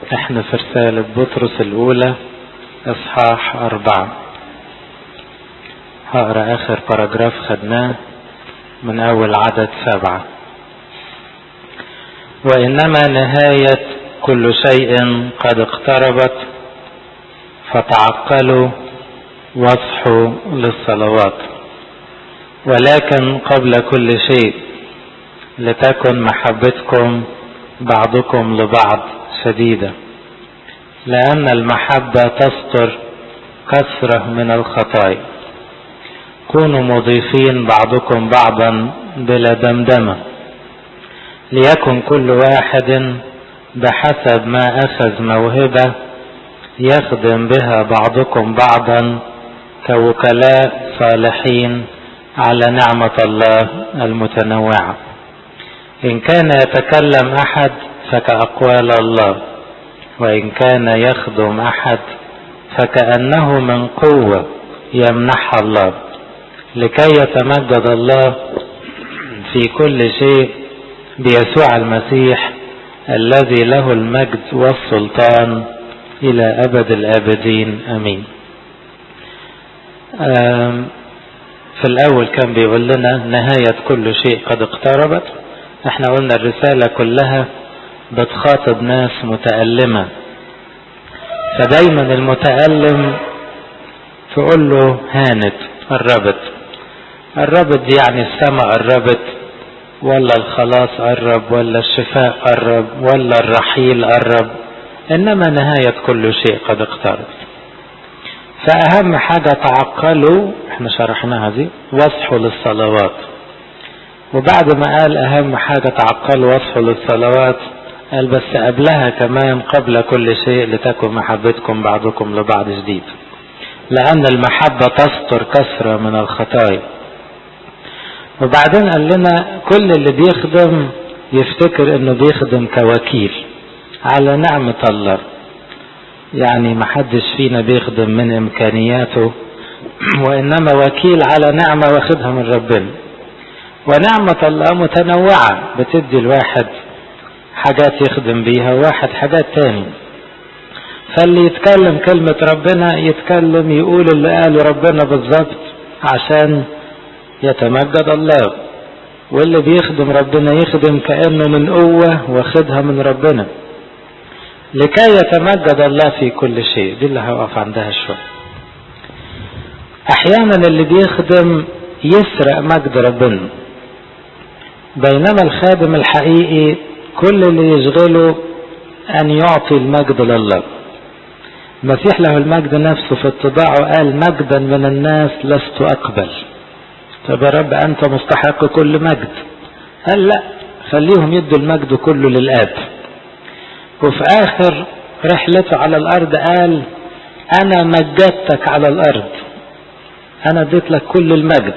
احنا في رسالة بطرس الأولى إصحاح أربعة هقرا آخر باراجراف خدناه من أول عدد سبعة وإنما نهاية كل شيء قد اقتربت فتعقلوا واصحوا للصلوات ولكن قبل كل شيء لتكن محبتكم بعضكم لبعض شديدة لأن المحبة تستر كثرة من الخطايا كونوا مضيفين بعضكم بعضا بلا دمدمة ليكن كل واحد بحسب ما أخذ موهبة يخدم بها بعضكم بعضا كوكلاء صالحين على نعمة الله المتنوعة إن كان يتكلم أحد فكأقوال الله وإن كان يخدم أحد فكأنه من قوة يمنحها الله لكي يتمجد الله في كل شيء بيسوع المسيح الذي له المجد والسلطان إلى أبد الآبدين أمين في الأول كان بيقول لنا نهاية كل شيء قد اقتربت احنا قلنا الرسالة كلها بتخاطب ناس متألمة فدايما المتألم تقول له هانت قربت قربت دي يعني السماء قربت ولا الخلاص قرب ولا الشفاء قرب ولا الرحيل قرب انما نهاية كل شيء قد اقترب فاهم حاجة تعقلوا احنا شرحناها دي واصحوا للصلوات وبعد ما قال اهم حاجة تعقلوا واصحوا للصلوات قال بس قبلها كمان قبل كل شيء لتكن محبتكم بعضكم لبعض جديد لأن المحبة تستر كثرة من الخطايا وبعدين قال لنا كل اللي بيخدم يفتكر انه بيخدم كوكيل على نعمة الله يعني محدش فينا بيخدم من امكانياته وانما وكيل على نعمة واخدها من ربنا ونعمة الله متنوعة بتدي الواحد حاجات يخدم بيها وواحد حاجات تاني فاللي يتكلم كلمة ربنا يتكلم يقول اللي قاله ربنا بالظبط عشان يتمجد الله واللي بيخدم ربنا يخدم كأنه من قوة واخدها من ربنا لكي يتمجد الله في كل شيء دي اللي هوقف عندها شوية احيانا اللي بيخدم يسرق مجد ربنا بينما الخادم الحقيقي كل اللي يشغله ان يعطي المجد لله المسيح له المجد نفسه في اتباعه قال مجدا من الناس لست اقبل طب يا رب انت مستحق كل مجد قال لا خليهم يدوا المجد كله للاب وفي اخر رحلته على الارض قال انا مجدتك على الارض انا اديت لك كل المجد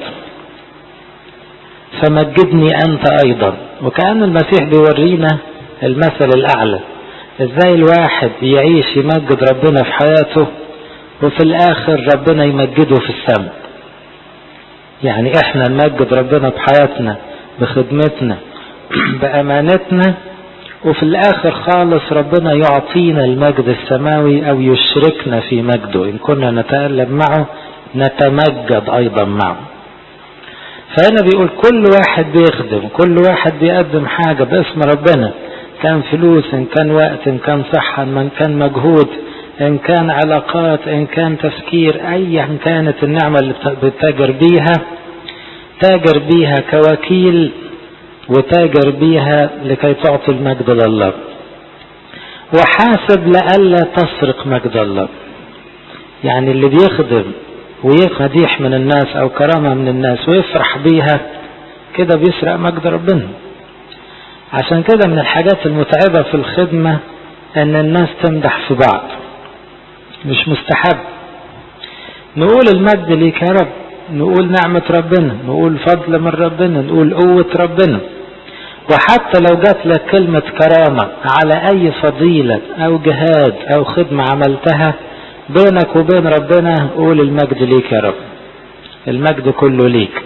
فمجدني انت ايضا وكأن المسيح بيورينا المثل الاعلى ازاي الواحد يعيش يمجد ربنا في حياته وفي الاخر ربنا يمجده في السماء يعني احنا نمجد ربنا بحياتنا بخدمتنا بامانتنا وفي الاخر خالص ربنا يعطينا المجد السماوي او يشركنا في مجده ان كنا نتألم معه نتمجد ايضا معه فهنا بيقول كل واحد بيخدم كل واحد بيقدم حاجة باسم ربنا كان فلوس ان كان وقت ان كان صحة ان كان مجهود ان كان علاقات ان كان تفكير ايا كانت النعمة اللي بتتاجر بيها تاجر بيها كوكيل وتاجر بيها لكي تعطي المجد لله وحاسب لألا تسرق مجد الله يعني اللي بيخدم ويمديح من الناس او كرامة من الناس ويفرح بيها كده بيسرق مجد ربنا عشان كده من الحاجات المتعبة في الخدمة ان الناس تمدح في بعض مش مستحب نقول المجد ليك يا رب نقول نعمة ربنا نقول فضل من ربنا نقول قوة ربنا وحتى لو جات لك كلمة كرامة على أي فضيلة أو جهاد أو خدمة عملتها بينك وبين ربنا قول المجد ليك يا رب المجد كله ليك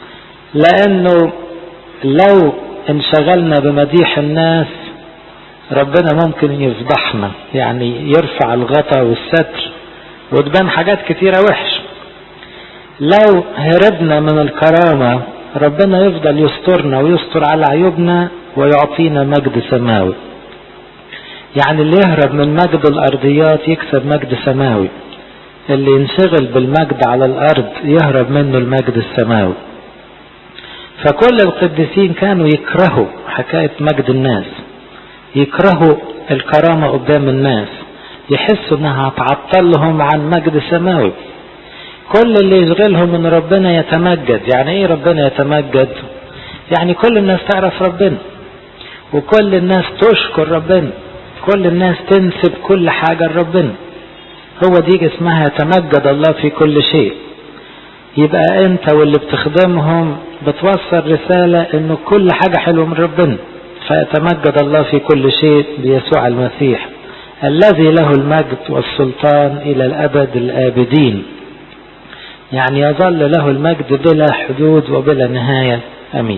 لأنه لو انشغلنا بمديح الناس ربنا ممكن يفضحنا يعني يرفع الغطا والستر وتبان حاجات كتيرة وحش لو هربنا من الكرامة ربنا يفضل يسترنا ويستر على عيوبنا ويعطينا مجد سماوي يعني اللي يهرب من مجد الأرضيات يكسب مجد سماوي اللي ينشغل بالمجد على الأرض يهرب منه المجد السماوي فكل القديسين كانوا يكرهوا حكاية مجد الناس يكرهوا الكرامة قدام الناس يحسوا انها هتعطلهم عن مجد سماوي كل اللي يشغلهم من ربنا يتمجد يعني ايه ربنا يتمجد يعني كل الناس تعرف ربنا وكل الناس تشكر ربنا كل الناس تنسب كل حاجة لربنا هو دي اسمها يتمجد الله في كل شيء يبقى انت واللي بتخدمهم بتوصل رسالة انه كل حاجة حلوة من ربنا فيتمجد الله في كل شيء بيسوع المسيح الذي له المجد والسلطان الى الابد الابدين يعني يظل له المجد بلا حدود وبلا نهاية امين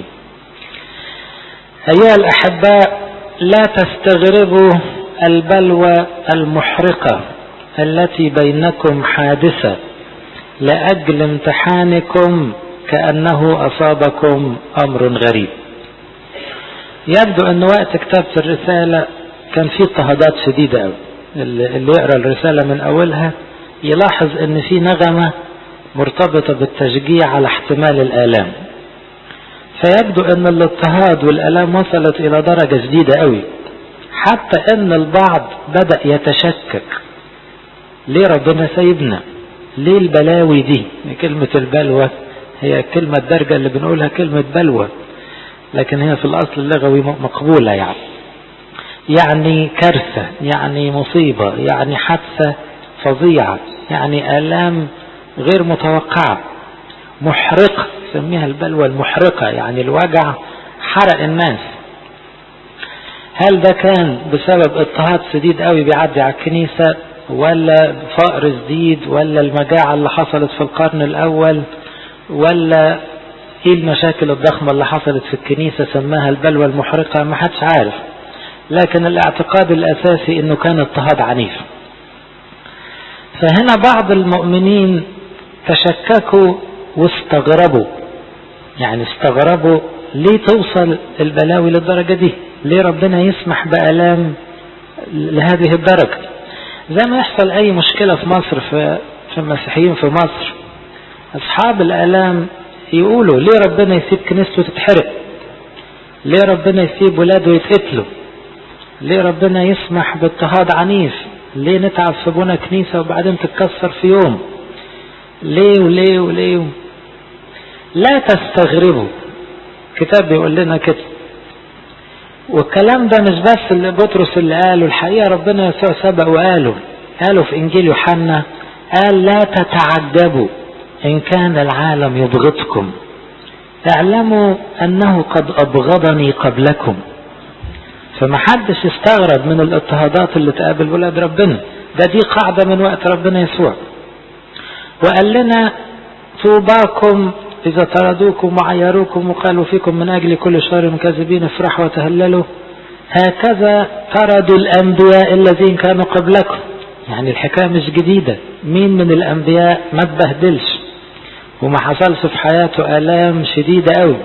ايها الاحباء لا تستغربوا البلوى المحرقة التي بينكم حادثة لأجل امتحانكم كأنه أصابكم أمر غريب يبدو أن وقت كتابة الرسالة كان فيه اضطهادات شديدة أوي اللي يقرأ الرسالة من أولها يلاحظ أن في نغمة مرتبطة بالتشجيع على احتمال الآلام فيبدو أن الاضطهاد والآلام وصلت إلى درجة شديدة أوي حتى أن البعض بدأ يتشكك ليه ربنا سايبنا ليه البلاوي دي كلمة البلوى هي كلمة درجة اللي بنقولها كلمة بلوى لكن هي في الأصل اللغوي مقبولة يعني يعني كارثة يعني مصيبة يعني حادثة فظيعة يعني آلام غير متوقعة محرقة سميها البلوى المحرقة يعني الوجع حرق الناس هل ده كان بسبب اضطهاد شديد قوي بيعدي على الكنيسة ولا فقر شديد ولا المجاعة اللي حصلت في القرن الأول ولا ايه المشاكل الضخمة اللي حصلت في الكنيسة سماها البلوى المحرقة ما حدش عارف لكن الاعتقاد الأساسي انه كان اضطهاد عنيف فهنا بعض المؤمنين تشككوا واستغربوا يعني استغربوا ليه توصل البلاوي للدرجة دي ليه ربنا يسمح بألام لهذه الدرجة زي ما يحصل أي مشكلة في مصر في, في المسيحيين في مصر أصحاب الآلام يقولوا ليه ربنا يسيب كنيسته تتحرق ليه ربنا يسيب ولاده يتقتلوا ليه ربنا يسمح باضطهاد عنيف ليه نتعب في بنا كنيسة وبعدين تتكسر في يوم ليه وليه وليه لا تستغربوا كتاب بيقول لنا كده والكلام ده مش بس اللي بطرس اللي قاله الحقيقة ربنا يسوع سبق وقاله قاله في انجيل يوحنا قال لا تتعجبوا ان كان العالم يبغضكم اعلموا انه قد ابغضني قبلكم فما حدش استغرب من الاضطهادات اللي تقابل ولاد ربنا ده دي قاعدة من وقت ربنا يسوع وقال لنا طوباكم إذا طردوكم وعيروكم وقالوا فيكم من أجل كل شر كاذبين افرحوا وتهللوا هكذا طردوا الأنبياء الذين كانوا قبلكم يعني الحكاية مش جديدة مين من الأنبياء ما تبهدلش وما حصلش في حياته آلام شديدة قوي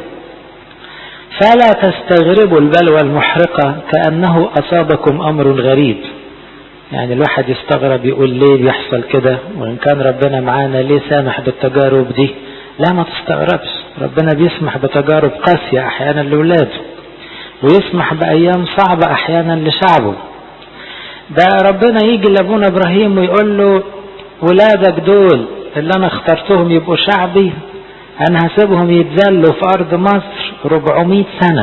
فلا تستغربوا البلوى المحرقة كأنه أصابكم أمر غريب يعني الواحد يستغرب يقول ليه بيحصل كده وإن كان ربنا معانا ليه سامح بالتجارب دي لا ما تستغربش ربنا بيسمح بتجارب قاسية أحيانا لولاده ويسمح بأيام صعبة أحيانا لشعبه ده ربنا يجي لأبونا إبراهيم ويقول له ولادك دول اللي أنا اخترتهم يبقوا شعبي أنا هسيبهم يتذلوا في أرض مصر 400 سنة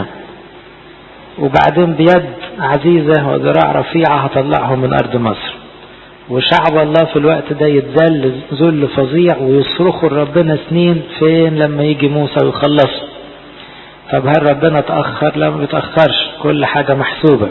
وبعدين بيد عزيزة وذراع رفيعة هطلعهم من أرض مصر وشعب الله في الوقت ده يتذل ذل فظيع ويصرخوا لربنا سنين فين لما يجي موسى ويخلصه طب هل ربنا تأخر لا ما بيتأخرش كل حاجة محسوبة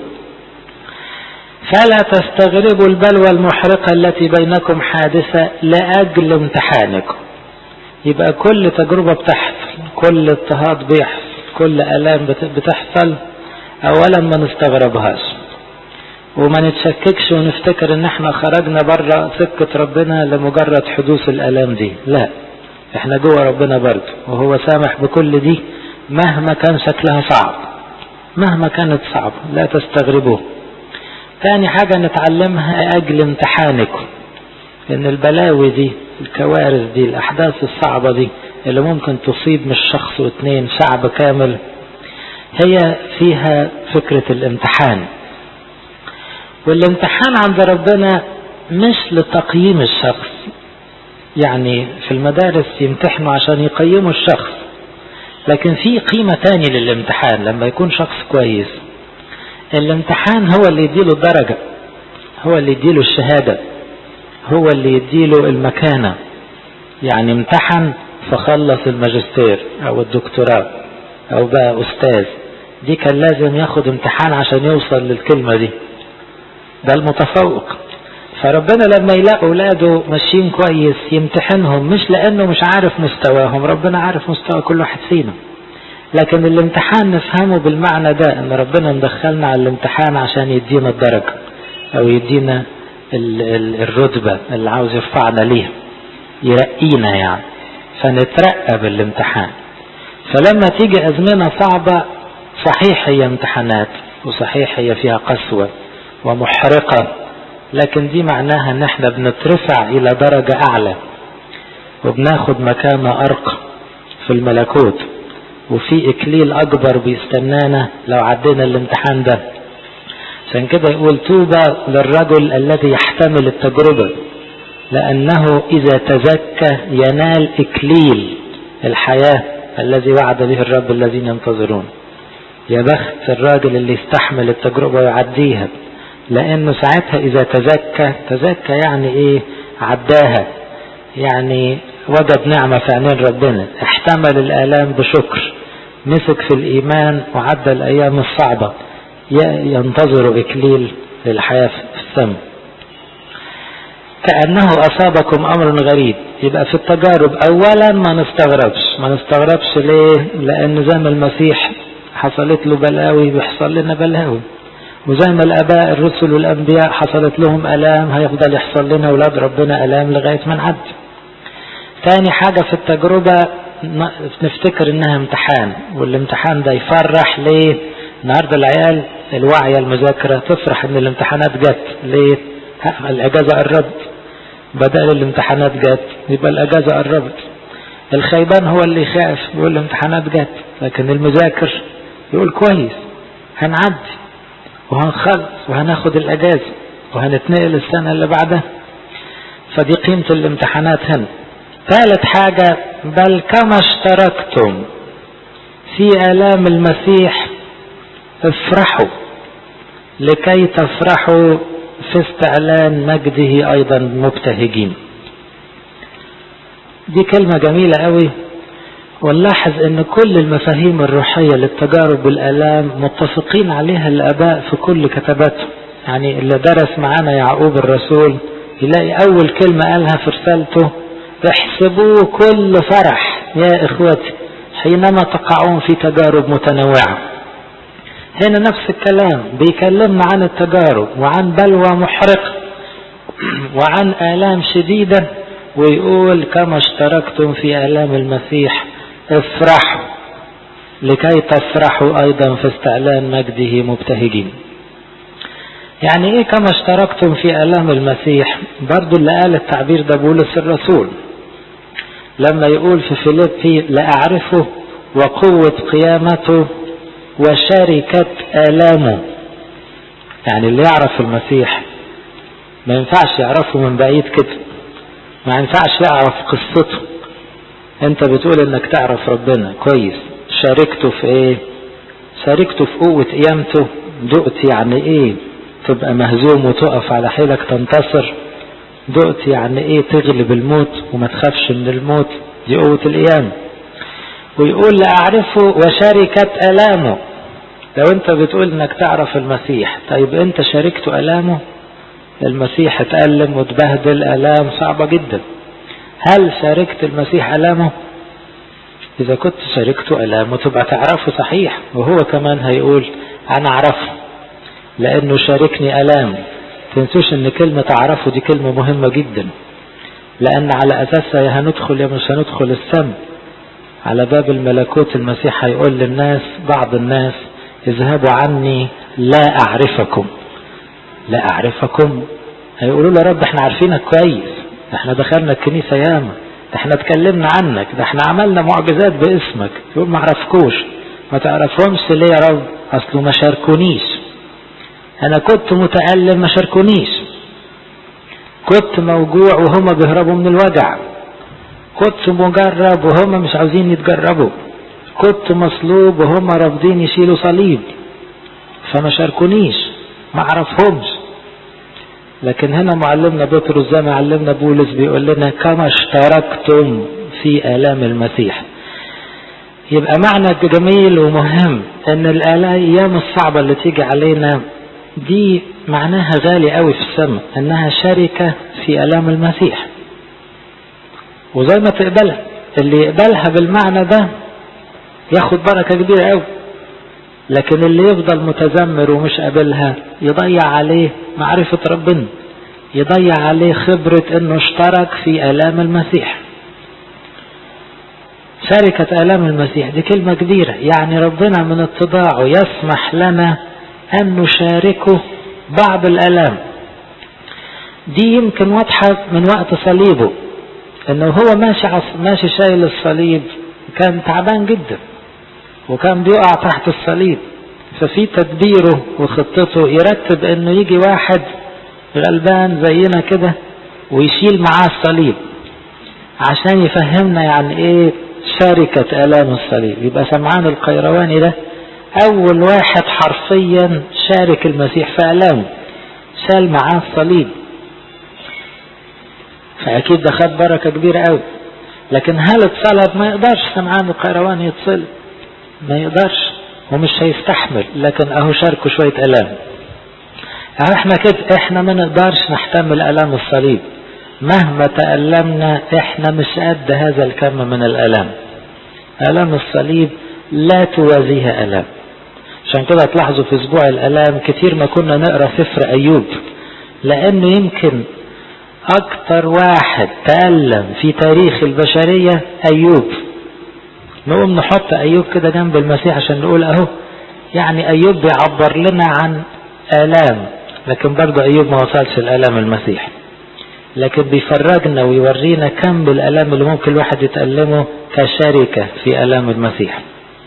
فلا تستغربوا البلوى المحرقة التي بينكم حادثة لأجل امتحانكم يبقى كل تجربة بتحصل كل اضطهاد بيحصل كل ألام بتحصل أولا ما نستغربهاش وما نتشككش ونفتكر ان احنا خرجنا بره سكة ربنا لمجرد حدوث الالام دي لا احنا جوه ربنا برضه وهو سامح بكل دي مهما كان شكلها صعب مهما كانت صعبة لا تستغربوه تاني حاجة نتعلمها أجل امتحانكم لأن البلاوي دي الكوارث دي الأحداث الصعبة دي اللي ممكن تصيب مش شخص واثنين شعب كامل هي فيها فكرة الامتحان والامتحان عند ربنا مش لتقييم الشخص يعني في المدارس يمتحنوا عشان يقيموا الشخص لكن في قيمة تاني للامتحان لما يكون شخص كويس الامتحان هو اللي يديله الدرجة هو اللي يديله الشهادة هو اللي يديله المكانة يعني امتحن فخلص الماجستير او الدكتوراه او بقى استاذ دي كان لازم ياخد امتحان عشان يوصل للكلمة دي ده المتفوق فربنا لما يلاقوا اولاده ماشيين كويس يمتحنهم مش لانه مش عارف مستواهم ربنا عارف مستوى كل واحد فينا لكن الامتحان نفهمه بالمعنى ده ان ربنا مدخلنا على الامتحان عشان يدينا الدرجة او يدينا ال ال الرتبة اللي عاوز يرفعنا ليها يرقينا يعني فنترقى بالامتحان فلما تيجي ازمنة صعبة صحيح هي امتحانات وصحيح هي فيها قسوة ومحرقة لكن دي معناها ان احنا بنترفع الى درجة اعلى وبناخد مكانة ارقى في الملكوت وفي اكليل اكبر بيستنانا لو عدينا الامتحان ده عشان كده يقول طوبى للرجل الذي يحتمل التجربة لانه اذا تزكى ينال اكليل الحياة الذي وعد به الرب الذين ينتظرون يا بخت الراجل اللي يستحمل التجربة ويعديها لانه ساعتها اذا تزكى تزكى يعني ايه عداها يعني وجد نعمة في عينين ربنا احتمل الالام بشكر مسك في الايمان وعدى الايام الصعبة ينتظر اكليل للحياة في السماء كأنه أصابكم أمر غريب يبقى في التجارب أولا ما نستغربش ما نستغربش ليه لأن زي ما المسيح حصلت له بلاوي بيحصل لنا بلاوي وزي ما الآباء الرسل والأنبياء حصلت لهم ألام هيفضل يحصل لنا أولاد ربنا ألام لغاية ما نعدي تاني حاجة في التجربة نفتكر إنها امتحان والامتحان ده يفرح ليه النهاردة العيال الوعية المذاكرة تفرح إن الامتحانات جت ليه الأجازة قربت بدل الامتحانات جت يبقى الأجازة قربت الخيبان هو اللي يخاف يقول الامتحانات جت لكن المذاكر يقول كويس هنعدي وهنخلص وهناخد الأجازة وهنتنقل السنة اللي بعدها فدي قيمة الامتحانات هنا ثالث حاجة بل كما اشتركتم في آلام المسيح افرحوا لكي تفرحوا في استعلان مجده أيضا مبتهجين دي كلمة جميلة قوي ونلاحظ ان كل المفاهيم الروحية للتجارب بالآلام متفقين عليها الآباء في كل كتاباتهم يعني اللي درس معانا يعقوب الرسول يلاقي أول كلمة قالها في رسالته احسبوه كل فرح يا إخوتي حينما تقعون في تجارب متنوعة هنا نفس الكلام بيكلمنا عن التجارب وعن بلوى محرقة وعن آلام شديدة ويقول كما اشتركتم في آلام المسيح افرحوا لكي تفرحوا أيضا في استعلان مجده مبتهجين يعني ايه كما اشتركتم في آلام المسيح برضو اللي قال التعبير ده بولس الرسول لما يقول في فيليبي لأعرفه وقوة قيامته وشركة آلامه يعني اللي يعرف المسيح ما ينفعش يعرفه من بعيد كده ما ينفعش يعرف قصته انت بتقول انك تعرف ربنا كويس شاركته في ايه شاركته في قوة قيامته دقت يعني ايه تبقى مهزوم وتقف على حيلك تنتصر دقت يعني ايه تغلب الموت وما تخافش من الموت دي قوة القيامة ويقول لأعرفه وشاركة ألامه لو انت بتقول انك تعرف المسيح طيب انت شاركته ألامه المسيح اتألم وتبهدل ألام صعبة جدا هل شاركت المسيح ألامه إذا كنت شاركته ألامه تبقى تعرفه صحيح وهو كمان هيقول أنا أعرفه لأنه شاركني ألام تنسوش ان كلمة اعرفه دي كلمة مهمة جدا لأن على أساسها يا هندخل يا مش هندخل السم على باب الملكوت المسيح هيقول للناس بعض الناس اذهبوا عني لا أعرفكم لا أعرفكم هيقولوا له رب احنا عارفينك كويس احنا دخلنا الكنيسة ياما احنا اتكلمنا عنك ده احنا عملنا معجزات باسمك يقول ما عرفكوش ما تعرفهمش ليه يا رب اصله ما شاركونيش انا كنت متألم ما شاركونيش كنت موجوع وهما بيهربوا من الوجع كنت مجرب وهما مش عاوزين يتجربوا كنت مصلوب وهما رافضين يشيلوا صليب فما شاركونيش ما عرفهمش لكن هنا معلمنا بطرس زي ما علمنا بولس بيقول لنا كما اشتركتم في آلام المسيح يبقى معنى جميل ومهم ان الايام الصعبة اللي تيجي علينا دي معناها غالي قوي في السماء انها شركة في الام المسيح وزي ما تقبلها اللي يقبلها بالمعنى ده ياخد بركة كبيرة قوي لكن اللي يفضل متذمر ومش قابلها يضيع عليه معرفة ربنا يضيع عليه خبرة انه اشترك في الام المسيح شركة الام المسيح دي كلمة كبيرة يعني ربنا من اتضاعه يسمح لنا ان نشاركه بعض الالام دي يمكن واضحة من وقت صليبه انه هو ماشي ماشي شايل الصليب كان تعبان جدا وكان بيقع تحت الصليب ففي تدبيره وخطته يرتب انه يجي واحد غلبان زينا كده ويشيل معاه الصليب عشان يفهمنا يعني ايه شركة الام الصليب يبقى سمعان القيرواني ده اول واحد حرفيا شارك المسيح في الامه شال معاه الصليب فاكيد ده خد بركة كبيرة قوي لكن هل اتصلب ما يقدرش سمعان القيرواني يتصلب ما يقدرش ومش هيستحمل لكن اهو شاركوا شوية الام اهو احنا كده احنا ما نقدرش نحتمل الام الصليب مهما تألمنا احنا مش قد هذا الكم من الالام الام الصليب لا توازيها الام عشان كده تلاحظوا في اسبوع الالام كتير ما كنا نقرا سفر ايوب لانه يمكن اكتر واحد تألم في تاريخ البشرية ايوب نقوم نحط ايوب كده جنب المسيح عشان نقول اهو يعني ايوب بيعبر لنا عن الام لكن برضه ايوب ما وصلش الالام المسيح لكن بيفرجنا ويورينا كم الالام اللي ممكن الواحد يتألمه كشركة في الام المسيح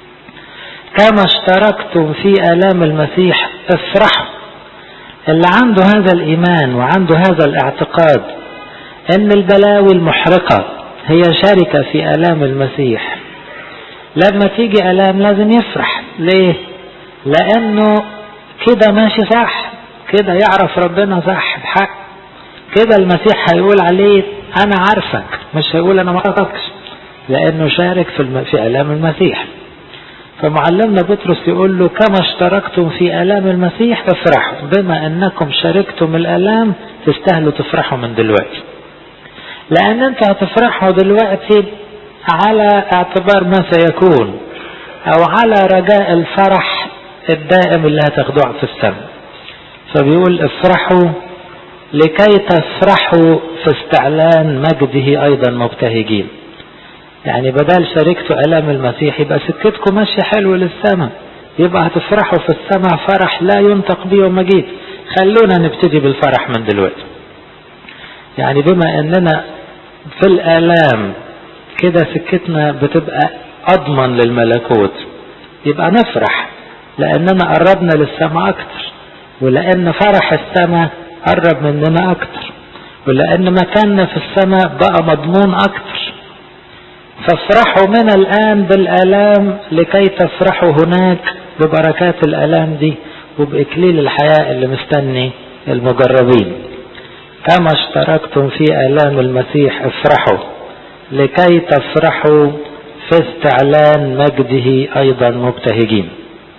كما اشتركتم في الام المسيح افرحوا اللي عنده هذا الايمان وعنده هذا الاعتقاد ان البلاوي المحرقة هي شركة في الام المسيح لما تيجي الام لازم يفرح ليه لانه كده ماشي صح كده يعرف ربنا صح بحق كده المسيح هيقول عليه انا عارفك مش هيقول انا ما اعرفكش لانه شارك في الم... في الام المسيح فمعلمنا بطرس يقول له كما اشتركتم في الام المسيح فافرحوا بما انكم شاركتم الالام تستاهلوا تفرحوا من دلوقتي لان انتوا هتفرحوا دلوقتي على اعتبار ما سيكون او على رجاء الفرح الدائم اللي هتاخدوه في السماء فبيقول افرحوا لكي تفرحوا في استعلان مجده ايضا مبتهجين يعني بدل شاركتوا الام المسيح يبقى سكتكم ماشيه حلو للسماء يبقى هتفرحوا في السماء فرح لا ينطق به ومجيد خلونا نبتدي بالفرح من دلوقتي يعني بما اننا في الالام كده سكتنا بتبقى اضمن للملكوت يبقى نفرح لاننا قربنا للسماء اكتر ولان فرح السماء قرب مننا اكتر ولان مكاننا في السماء بقى مضمون اكتر فافرحوا من الان بالالام لكي تفرحوا هناك ببركات الالام دي وباكليل الحياة اللي مستني المجربين كما اشتركتم في الام المسيح افرحوا لكي تفرحوا في استعلان مجده ايضا مبتهجين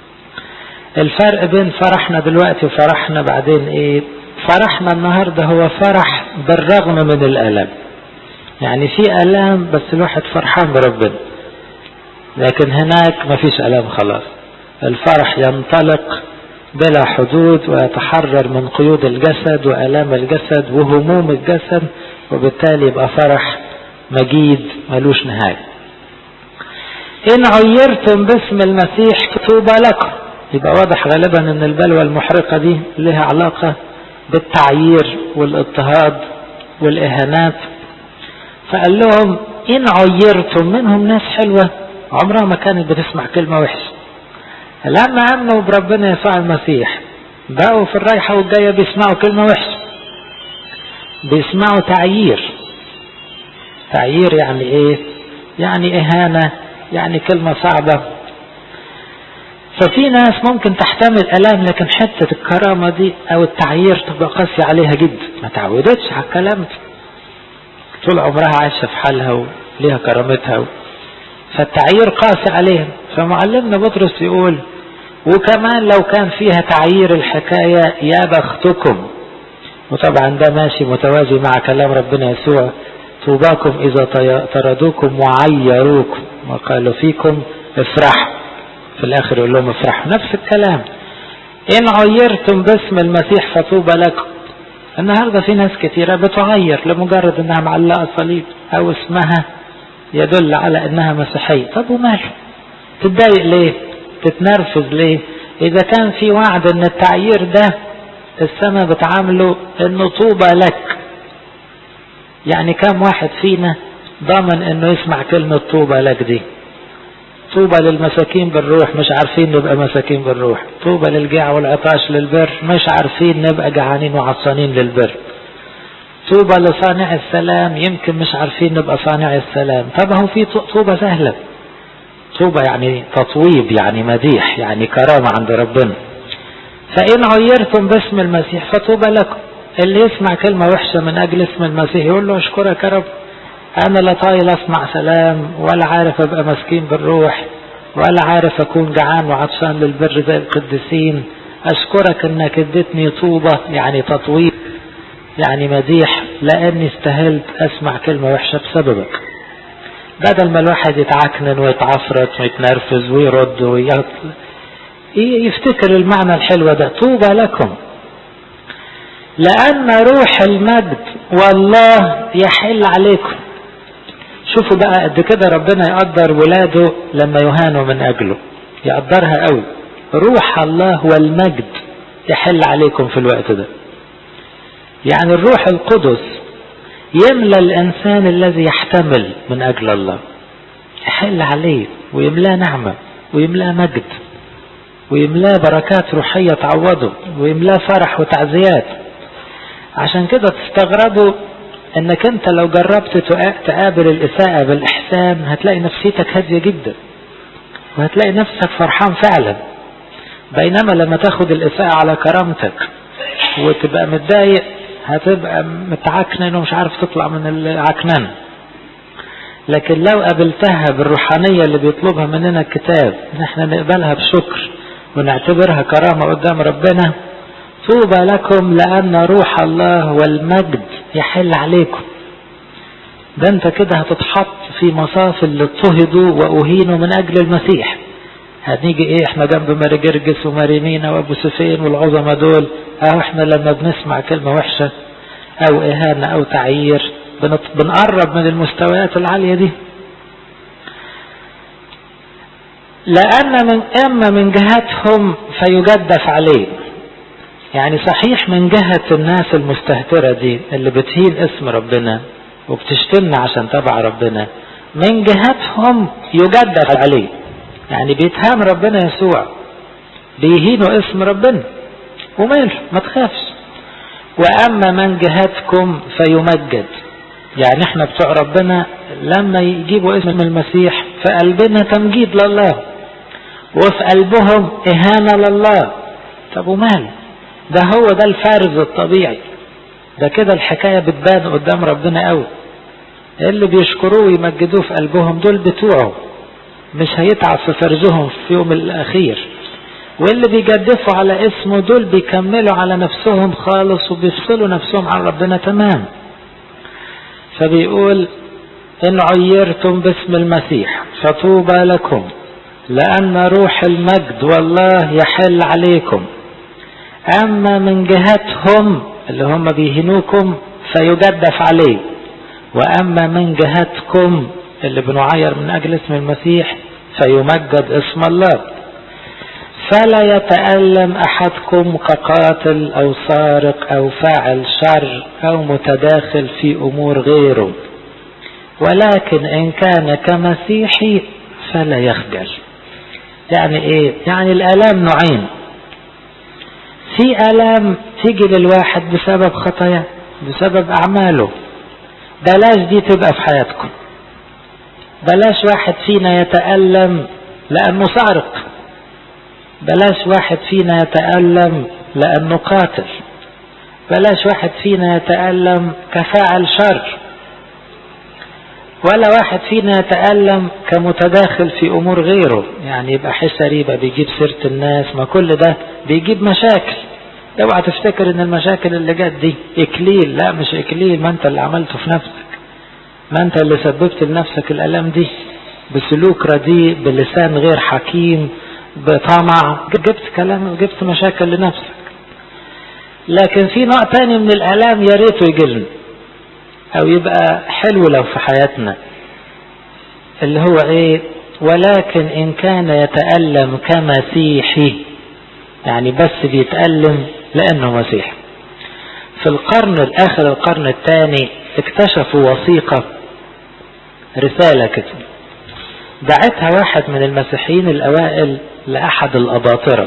الفرق بين فرحنا دلوقتي وفرحنا بعدين ايه فرحنا النهاردة هو فرح بالرغم من الالم يعني في الام بس الواحد فرحان بربنا لكن هناك ما فيش الام خلاص الفرح ينطلق بلا حدود ويتحرر من قيود الجسد وآلام الجسد وهموم الجسد وبالتالي يبقى فرح مجيد ملوش نهاية إن عيرتم باسم المسيح طوبى لكم يبقى واضح غالبا ان البلوى المحرقة دي لها علاقة بالتعيير والاضطهاد والاهانات فقال لهم ان عيرتم منهم ناس حلوة عمرها ما كانت بتسمع كلمة وحشة لما امنوا بربنا يسوع المسيح بقوا في الرايحة والجاية بيسمعوا كلمة وحشة بيسمعوا تعيير تعيير يعني ايه يعني اهانة يعني كلمة صعبة ففي ناس ممكن تحتمل الام لكن حتة الكرامة دي او التعيير تبقى قاسية عليها جدا ما تعودتش على الكلام ده طول عمرها عايشة في حالها وليها كرامتها فالتعيير قاسي عليها فمعلمنا بطرس يقول وكمان لو كان فيها تعيير الحكاية يا بختكم وطبعا ده ماشي متوازي مع كلام ربنا يسوع طوباكم إذا طردوكم وعيروكم وقالوا فيكم افرحوا في الآخر يقول لهم افرحوا نفس الكلام إن عيرتم باسم المسيح فطوبى لكم النهاردة في ناس كثيرة بتعير لمجرد انها معلقة صليب او اسمها يدل على انها مسيحية طب وماله تتضايق ليه تتنرفز ليه اذا كان في وعد ان التعيير ده السماء بتعامله انه طوبى لك يعني كم واحد فينا ضامن انه يسمع كلمة طوبى لك دي طوبى للمساكين بالروح مش عارفين نبقى مساكين بالروح طوبى للجيع والعطاش للبر مش عارفين نبقى جعانين وعطشانين للبر طوبى لصانع السلام يمكن مش عارفين نبقى صانع السلام طب هو في طوبى سهلة طوبى يعني تطويب يعني مديح يعني كرامة عند ربنا فإن عيرتم باسم المسيح فطوبى لكم اللي يسمع كلمة وحشة من أجل اسم المسيح يقول له أشكرك يا رب أنا لا طايل أسمع سلام ولا عارف أبقى مسكين بالروح ولا عارف أكون جعان وعطشان للبر زي القديسين أشكرك أنك اديتني طوبة يعني تطويب يعني مديح لأني استهلت أسمع كلمة وحشة بسببك بدل ما الواحد يتعكنن ويتعفرت ويتنرفز ويرد ويط... يفتكر المعنى الحلو ده طوبى لكم لأن روح المجد والله يحل عليكم شوفوا بقى قد كده ربنا يقدر ولاده لما يهانوا من أجله يقدرها قوي روح الله والمجد يحل عليكم في الوقت ده يعني الروح القدس يملى الإنسان الذي يحتمل من أجل الله يحل عليه ويملاه نعمة ويملاه مجد ويملاه بركات روحية تعوضه ويملاه فرح وتعزيات عشان كده تستغربوا انك انت لو جربت تقابل الاساءة بالاحسان هتلاقي نفسيتك هادية جدا وهتلاقي نفسك فرحان فعلا بينما لما تاخد الاساءة على كرامتك وتبقى متضايق هتبقى متعكنن ومش عارف تطلع من العكنان لكن لو قابلتها بالروحانية اللي بيطلبها مننا الكتاب ان احنا نقبلها بشكر ونعتبرها كرامة قدام ربنا طوبى لكم لأن روح الله والمجد يحل عليكم ده انت كده هتتحط في مصاف اللي اضطهدوا وأهينوا من أجل المسيح هنيجي ايه احنا جنب ماري جرجس وماري مينا وابو سفين والعظمة دول اهو احنا لما بنسمع كلمة وحشة او اهانة او تعيير بنقرب من المستويات العالية دي لأن من أما من جهتهم فيجدف عليه يعني صحيح من جهة الناس المستهترة دي اللي بتهين اسم ربنا وبتشتمنا عشان تبع ربنا من جهتهم يجدف عليه يعني بيتهان ربنا يسوع بيهينوا اسم ربنا وماله ما تخافش وأما من جهتكم فيمجد يعني احنا بتوع ربنا لما يجيبوا اسم المسيح في قلبنا تمجيد لله وفي قلبهم إهانة لله طب وماله ده هو ده الفارز الطبيعي ده كده الحكاية بتبان قدام ربنا قوي اللي بيشكروه ويمجدوه في قلبهم دول بتوعه مش هيتعب في فرزهم في يوم الأخير واللي بيجدفوا على اسمه دول بيكملوا على نفسهم خالص وبيفصلوا نفسهم عن ربنا تمام فبيقول إن عيرتم باسم المسيح فطوبى لكم لأن روح المجد والله يحل عليكم أما من جهتهم اللي هم بيهنوكم فيجدف عليه وأما من جهتكم اللي بنعير من أجل اسم المسيح فيمجد اسم الله فلا يتألم أحدكم كقاتل أو سارق أو فاعل شر أو متداخل في أمور غيره ولكن إن كان كمسيحي فلا يخجل يعني إيه يعني الآلام نوعين في آلام تيجي للواحد بسبب خطاياه بسبب أعماله بلاش دي تبقى في حياتكم بلاش واحد فينا يتألم لأنه سارق بلاش واحد فينا يتألم لأنه قاتل بلاش واحد فينا يتألم كفاعل شر ولا واحد فينا يتألم كمتداخل في أمور غيره يعني يبقى حسري يبقى بيجيب سيرة الناس ما كل ده بيجيب مشاكل اوعى تفتكر ان المشاكل اللي جت دي اكليل لا مش اكليل ما انت اللي عملته في نفسك ما انت اللي سببت لنفسك الالام دي بسلوك رديء بلسان غير حكيم بطمع جبت كلام جبت مشاكل لنفسك لكن في نوع تاني من الالام يا ريته يجلنا او يبقى حلو لو في حياتنا اللي هو ايه ولكن ان كان يتألم كمسيحي يعني بس بيتألم لانه مسيحي في القرن الاخر القرن الثاني اكتشفوا وثيقة رسالة كده دعتها واحد من المسيحيين الاوائل لاحد الاباطرة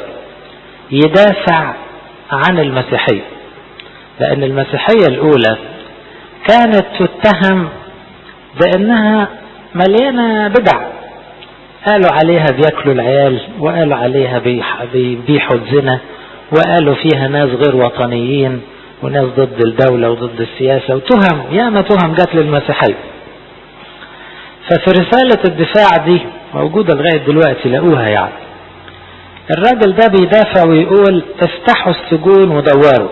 يدافع عن المسيحية لان المسيحية الاولى كانت تتهم بانها مليانة بدع قالوا عليها بياكلوا العيال وقالوا عليها بيبيحوا الزنا وقالوا فيها ناس غير وطنيين وناس ضد الدولة وضد السياسة وتهم ياما تهم جات للمسيحية ففي رسالة الدفاع دي موجودة لغاية دلوقتي لقوها يعني الراجل ده بيدافع ويقول افتحوا السجون ودوروا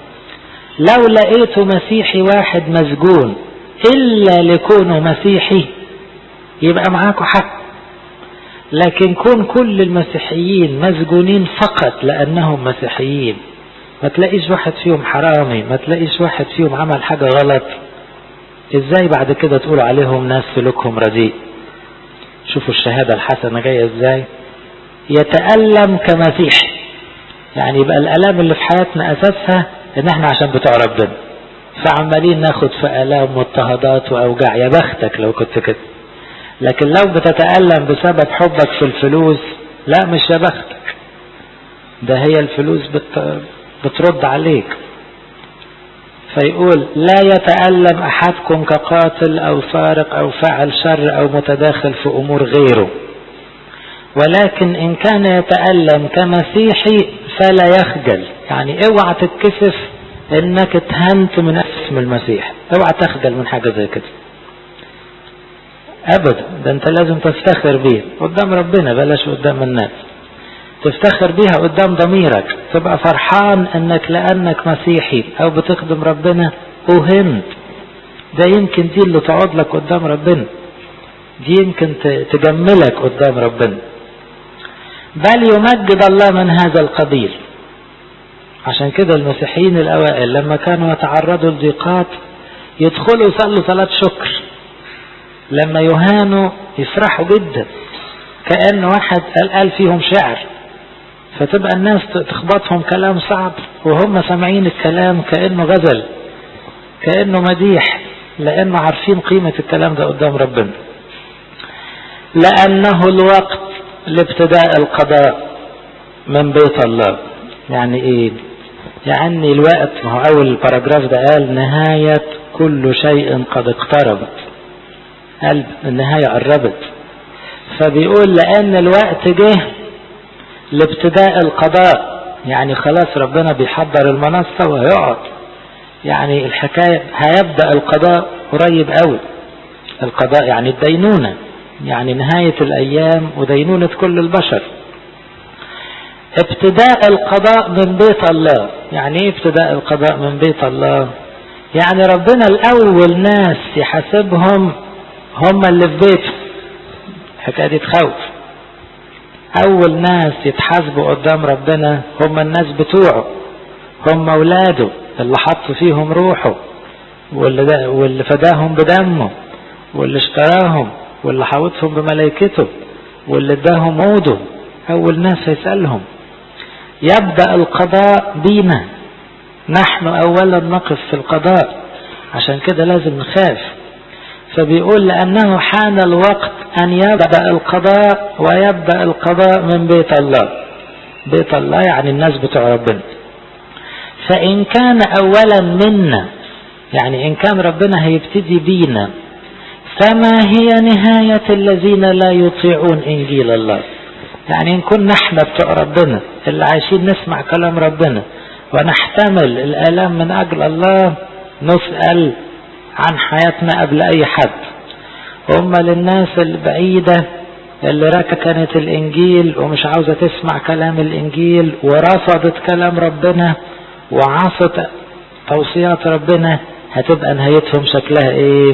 لو لقيتوا مسيحي واحد مسجون إلا لكونه مسيحي يبقى معاكم حق لكن كون كل المسيحيين مسجونين فقط لأنهم مسيحيين ما تلاقيش واحد فيهم حرامي ما تلاقيش واحد فيهم عمل حاجة غلط ازاي بعد كده تقول عليهم ناس سلوكهم رديء شوفوا الشهادة الحسنة جاية ازاي يتألم كمسيحي يعني يبقى الألام اللي في حياتنا أساسها إن إحنا عشان بتوع ربنا فعمالين ناخد في آلام واضطهادات وأوجاع يا بختك لو كنت كده لكن لو بتتألم بسبب حبك في الفلوس لا مش يا بختك ده هي الفلوس بت... بترد عليك فيقول لا يتألم أحدكم كقاتل أو سارق أو فعل شر أو متداخل في أمور غيره ولكن إن كان يتألم كمسيحي فلا يخجل يعني اوعى تتكسف انك اتهنت من اسم المسيح اوعى تخجل من حاجة زي كده ابدا ده انت لازم تفتخر بيه قدام ربنا بلاش قدام الناس تفتخر بيها قدام ضميرك تبقى فرحان انك لانك مسيحي او بتخدم ربنا وهمت ده يمكن دي اللي تقعد لك قدام ربنا دي يمكن تجملك قدام ربنا بل يمجد الله من هذا القبيل عشان كده المسيحيين الأوائل لما كانوا يتعرضوا لضيقات يدخلوا يصلوا صلاة شكر لما يهانوا يفرحوا جدا كأن واحد قال, قال فيهم شعر فتبقى الناس تخبطهم كلام صعب وهم سامعين الكلام كأنه غزل كأنه مديح لأنه عارفين قيمة الكلام ده قدام ربنا لأنه الوقت لابتداء القضاء من بيت الله يعني ايه يعني الوقت ما هو اول الباراجراف ده قال نهاية كل شيء قد اقتربت قال النهاية قربت فبيقول لان الوقت جه لابتداء القضاء يعني خلاص ربنا بيحضر المنصة وهيقعد يعني الحكاية هيبدأ القضاء قريب قوي القضاء يعني الدينونة يعني نهاية الأيام ودينونة كل البشر ابتداء القضاء من بيت الله يعني ايه ابتداء القضاء من بيت الله يعني ربنا الأول ناس يحاسبهم هم اللي في بيته الحكاية دي تخوف أول ناس يتحاسبوا قدام ربنا هم الناس بتوعه هم اولاده اللي حط فيهم روحه واللي, ده واللي فداهم بدمه واللي اشتراهم واللي حوطهم بملائكته واللي اداهم عوده اول ناس هيسألهم يبدأ القضاء بينا نحن اولا نقف في القضاء عشان كده لازم نخاف فبيقول لأنه حان الوقت أن يبدأ القضاء ويبدأ القضاء من بيت الله بيت الله يعني الناس بتوع ربنا فإن كان أولا منا يعني إن كان ربنا هيبتدي بينا فما هي نهاية الذين لا يطيعون إنجيل الله يعني إن كنا احنا بتوع ربنا اللي عايشين نسمع كلام ربنا ونحتمل الآلام من أجل الله نسأل عن حياتنا قبل أي حد هم للناس البعيدة اللي ركنت الإنجيل ومش عاوزة تسمع كلام الإنجيل ورفضت كلام ربنا وعصت توصيات ربنا هتبقى نهايتهم شكلها ايه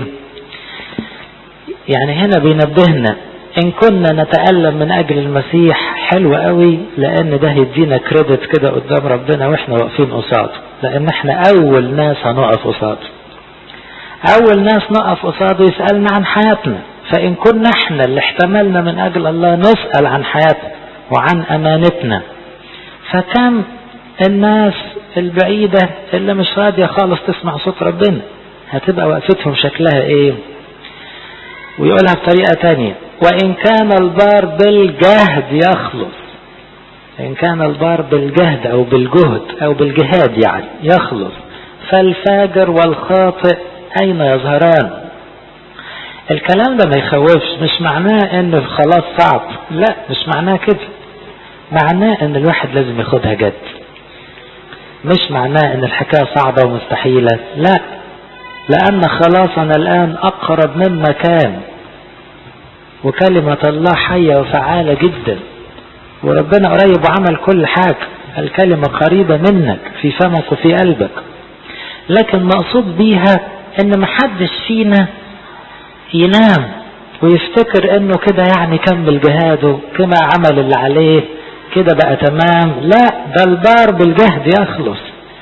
يعني هنا بينبهنا ان كنا نتألم من اجل المسيح حلو قوي لان ده يدينا كريدت كده قدام ربنا واحنا واقفين قصاده لان احنا اول ناس هنقف قصاده اول ناس نقف قصاده يسألنا عن حياتنا فان كنا احنا اللي احتملنا من اجل الله نسأل عن حياتنا وعن امانتنا فكم الناس البعيدة اللي مش راضية خالص تسمع صوت ربنا هتبقى وقفتهم شكلها ايه ويقولها بطريقة تانية وإن كان البار بالجهد يخلص إن كان البار بالجهد أو بالجهد أو بالجهاد يعني يخلص فالفاجر والخاطئ أين يظهران الكلام ده ما يخوفش مش معناه ان خلاص صعب لا مش معناه كده معناه ان الواحد لازم ياخدها جد مش معناه ان الحكاية صعبة ومستحيلة لا لان خلاصنا الان اقرب مما كان وكلمة الله حية وفعالة جدا وربنا قريب وعمل كل حاجة الكلمة قريبة منك في فمك وفي قلبك لكن مقصود بيها ان محدش فينا ينام ويفتكر انه كده يعني كمل جهاده كما عمل اللي عليه كده بقى تمام لا ده البار بالجهد يخلص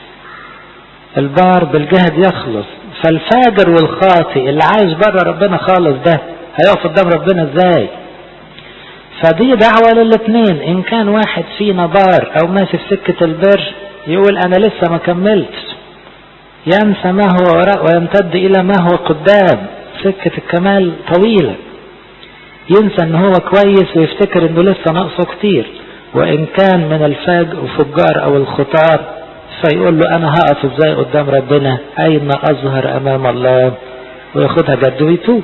البار بالجهد يخلص فالفاجر والخاطئ اللي عايش بره ربنا خالص ده هيقف قدام ربنا ازاي فدي دعوة للاثنين ان كان واحد فينا بار او ماشي في سكة البر يقول انا لسه ما كملتش ينسى ما هو وراء ويمتد الى ما هو قدام سكة الكمال طويلة ينسى ان هو كويس ويفتكر انه لسه ناقصه كتير وان كان من الفجار او الخطار فيقول له انا هقف ازاي قدام ربنا اين اظهر امام الله وياخدها جد ويتوب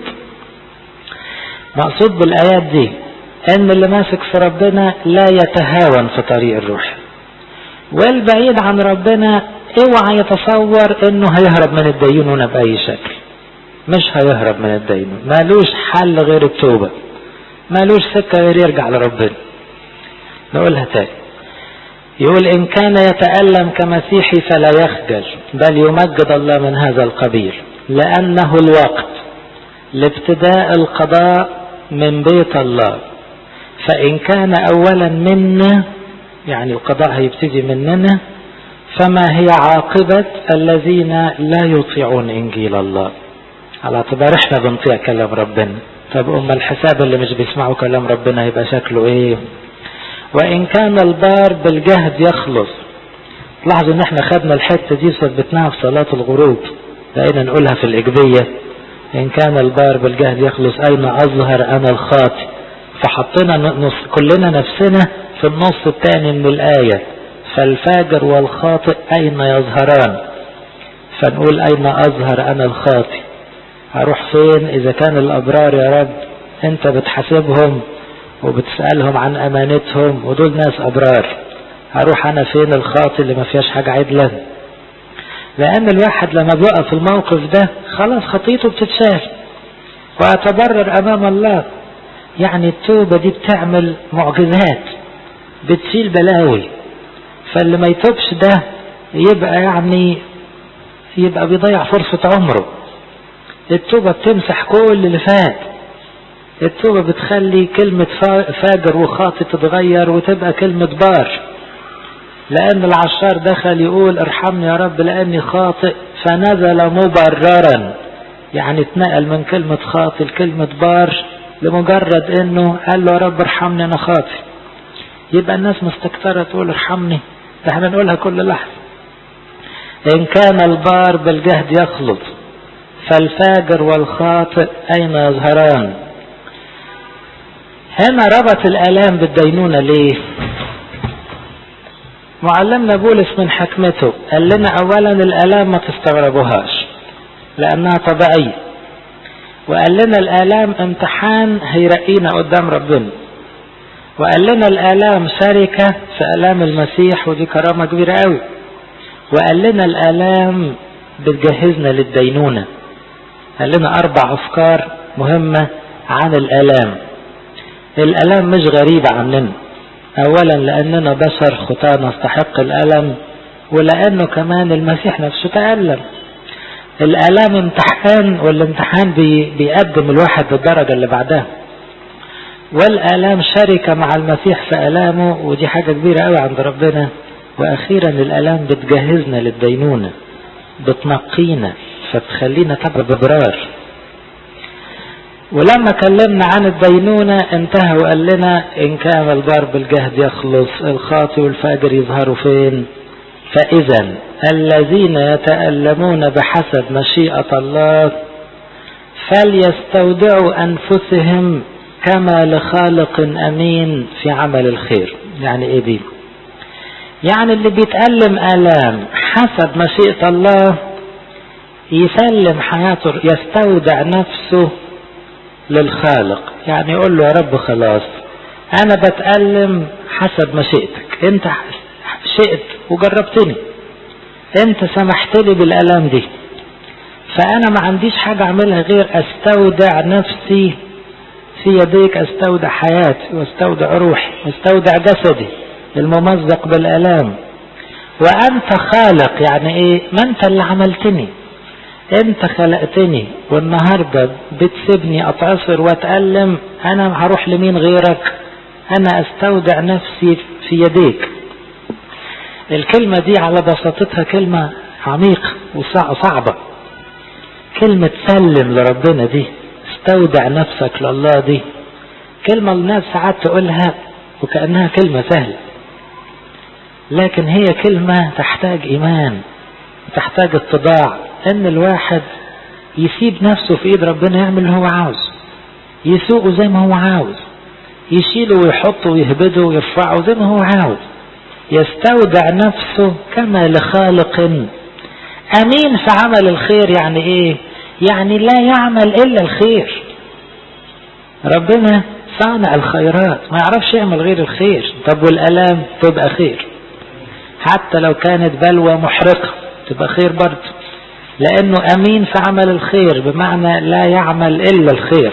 مقصود بالايات دي ان اللي ماسك في ربنا لا يتهاون في طريق الروح والبعيد عن ربنا اوعى يتصور انه هيهرب من الدينونة باي شكل مش هيهرب من الدينونة مالوش حل غير التوبة مالوش سكة غير يرجع لربنا نقولها تاني يقول إن كان يتألم كمسيحي فلا يخجل بل يمجد الله من هذا القبيل لأنه الوقت لابتداء القضاء من بيت الله فإن كان أولا منا يعني القضاء هيبتدي مننا فما هي عاقبة الذين لا يطيعون إنجيل الله على اعتبار احنا بنطيع كلام ربنا طب أما الحساب اللي مش بيسمعوا كلام ربنا يبقى شكله ايه وإن كان البار بالجهد يخلص لاحظوا ان احنا خدنا الحتة دي وثبتناها في صلاة الغروب بقينا نقولها في الإجبية إن كان البار بالجهد يخلص أين أظهر أنا الخاطئ فحطينا نص كلنا نفسنا في النص الثاني من الآية فالفاجر والخاطئ أين يظهران فنقول أين أظهر أنا الخاطئ أروح فين إذا كان الأبرار يا رب أنت بتحاسبهم وبتسألهم عن أمانتهم ودول ناس أبرار هروح أنا فين الخاطئ اللي ما فيهاش حاجة عدلة لأن الواحد لما بيقف في الموقف ده خلاص خطيته بتتشال وأتبرر أمام الله يعني التوبة دي بتعمل معجزات بتشيل بلاوي فاللي ما يتوبش ده يبقى يعني يبقى بيضيع فرصة عمره التوبة بتمسح كل اللي فات التوبة بتخلي كلمة فاجر وخاطئ تتغير وتبقى كلمة بار لأن العشار دخل يقول ارحمني يا رب لأني خاطئ فنزل مبررا يعني اتنقل من كلمة خاطئ لكلمة بار لمجرد انه قال له يا رب ارحمني انا خاطئ يبقى الناس مستكترة تقول ارحمني احنا نقولها كل لحظة ان كان البار بالجهد يخلط فالفاجر والخاطئ اين يظهران هنا ربط الالام بالدينونة ليه معلمنا بولس من حكمته قال لنا اولا الالام ما تستغربوهاش لانها طبيعية وقال لنا الالام امتحان هيرقينا قدام ربنا وقال لنا الالام شركة في الام المسيح ودي كرامة كبيرة قوي وقال لنا الالام بتجهزنا للدينونة قال لنا اربع افكار مهمة عن الالام الالام مش غريبة عننا اولا لاننا بشر خطاة نستحق الالم ولانه كمان المسيح نفسه تألم الالام امتحان والامتحان بي بيقدم الواحد للدرجة اللي بعدها والالام شركة مع المسيح في الامه ودي حاجة كبيرة قوي عند ربنا واخيرا الالام بتجهزنا للدينونة بتنقينا فتخلينا تبع ببرار ولما كلمنا عن الدينونة انتهى وقال لنا إن كان البار بالجهد يخلص الخاطئ والفاجر يظهروا فين فإذا الذين يتألمون بحسب مشيئة الله فليستودعوا أنفسهم كما لخالق أمين في عمل الخير يعني إيه دي يعني اللي بيتألم آلام حسب مشيئة الله يسلم حياته يستودع نفسه للخالق يعني يقول له يا رب خلاص انا بتألم حسب مشيئتك انت شئت وجربتني انت سمحت لي بالالام دي فانا ما عنديش حاجة اعملها غير استودع نفسي في يديك استودع حياتي واستودع روحي واستودع جسدي الممزق بالالام وانت خالق يعني ايه ما انت اللي عملتني انت خلقتني والنهاردة بتسيبني اتعصر واتألم انا هروح لمين غيرك انا استودع نفسي في يديك الكلمة دي على بساطتها كلمة عميقة وصعبة كلمة سلم لربنا دي استودع نفسك لله دي كلمة الناس ساعات تقولها وكأنها كلمة سهلة لكن هي كلمة تحتاج ايمان تحتاج اتضاع ان الواحد يسيب نفسه في ايد ربنا يعمل اللي هو عاوز يسوقه زي ما هو عاوز يشيله ويحطه ويهبده ويرفعه زي ما هو عاوز يستودع نفسه كما لخالق امين في عمل الخير يعني ايه يعني لا يعمل الا الخير ربنا صانع الخيرات ما يعرفش يعمل غير الخير طب والالام تبقى خير حتى لو كانت بلوى محرقه تبقى خير برضه لأنه أمين في عمل الخير بمعنى لا يعمل إلا الخير